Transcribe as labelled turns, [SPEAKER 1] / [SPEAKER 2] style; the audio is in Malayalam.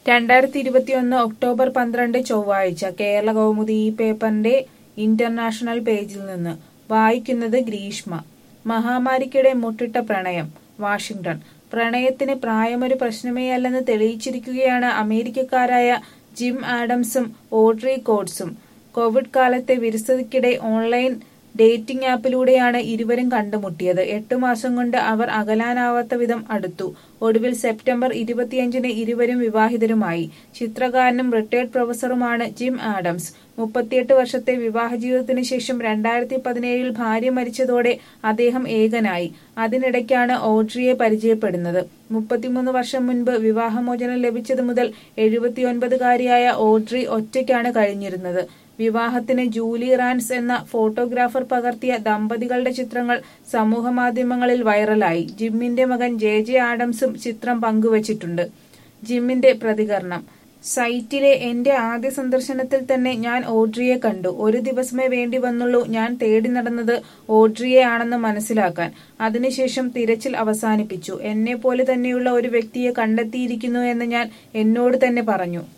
[SPEAKER 1] രണ്ടായിരത്തി ഇരുപത്തിയൊന്ന് ഒക്ടോബർ പന്ത്രണ്ട് ചൊവ്വാഴ്ച കേരള കൗമുദി ഈ പേപ്പറിന്റെ ഇന്റർനാഷണൽ പേജിൽ നിന്ന് വായിക്കുന്നത് ഗ്രീഷ്മ മഹാമാരിക്കിടെ മുട്ടിട്ട പ്രണയം വാഷിംഗ്ടൺ പ്രണയത്തിന് പ്രായമൊരു പ്രശ്നമേയല്ലെന്ന് തെളിയിച്ചിരിക്കുകയാണ് അമേരിക്കക്കാരായ ജിം ആഡംസും ഓഡ്രി കോഡ്സും കോവിഡ് കാലത്തെ വിരസതയ്ക്കിടെ ഓൺലൈൻ ഡേറ്റിംഗ് ആപ്പിലൂടെയാണ് ഇരുവരും കണ്ടുമുട്ടിയത് എട്ടു മാസം കൊണ്ട് അവർ അകലാനാവാത്ത വിധം അടുത്തു ഒടുവിൽ സെപ്റ്റംബർ ഇരുപത്തിയഞ്ചിന് ഇരുവരും വിവാഹിതരുമായി ചിത്രകാരനും റിട്ടയർഡ് പ്രൊഫസറുമാണ് ജിം ആഡംസ് മുപ്പത്തിയെട്ട് വർഷത്തെ വിവാഹ ജീവിതത്തിന് ശേഷം രണ്ടായിരത്തി പതിനേഴിൽ ഭാര്യ മരിച്ചതോടെ അദ്ദേഹം ഏകനായി അതിനിടയ്ക്കാണ് ഓഡ്രിയെ പരിചയപ്പെടുന്നത് മുപ്പത്തിമൂന്ന് വർഷം മുൻപ് വിവാഹമോചനം ലഭിച്ചതു മുതൽ എഴുപത്തിയൊൻപതുകാരിയായ ഓഡ്രി ഒറ്റയ്ക്കാണ് കഴിഞ്ഞിരുന്നത് വിവാഹത്തിന് ജൂലി റാൻസ് എന്ന ഫോട്ടോഗ്രാഫർ പകർത്തിയ ദമ്പതികളുടെ ചിത്രങ്ങൾ സമൂഹമാധ്യമങ്ങളിൽ വൈറലായി ജിമ്മിന്റെ മകൻ ജെ ജെ ആഡംസും ചിത്രം പങ്കുവച്ചിട്ടുണ്ട് ജിമ്മിന്റെ പ്രതികരണം സൈറ്റിലെ എന്റെ ആദ്യ സന്ദർശനത്തിൽ തന്നെ ഞാൻ ഓഡ്രിയെ കണ്ടു ഒരു ദിവസമേ വേണ്ടി വന്നുള്ളൂ ഞാൻ തേടി നടന്നത് ഓഡ്രിയെ ആണെന്ന് മനസ്സിലാക്കാൻ അതിനുശേഷം തിരച്ചിൽ അവസാനിപ്പിച്ചു എന്നെ പോലെ തന്നെയുള്ള ഒരു വ്യക്തിയെ കണ്ടെത്തിയിരിക്കുന്നു എന്ന് ഞാൻ എന്നോട് തന്നെ പറഞ്ഞു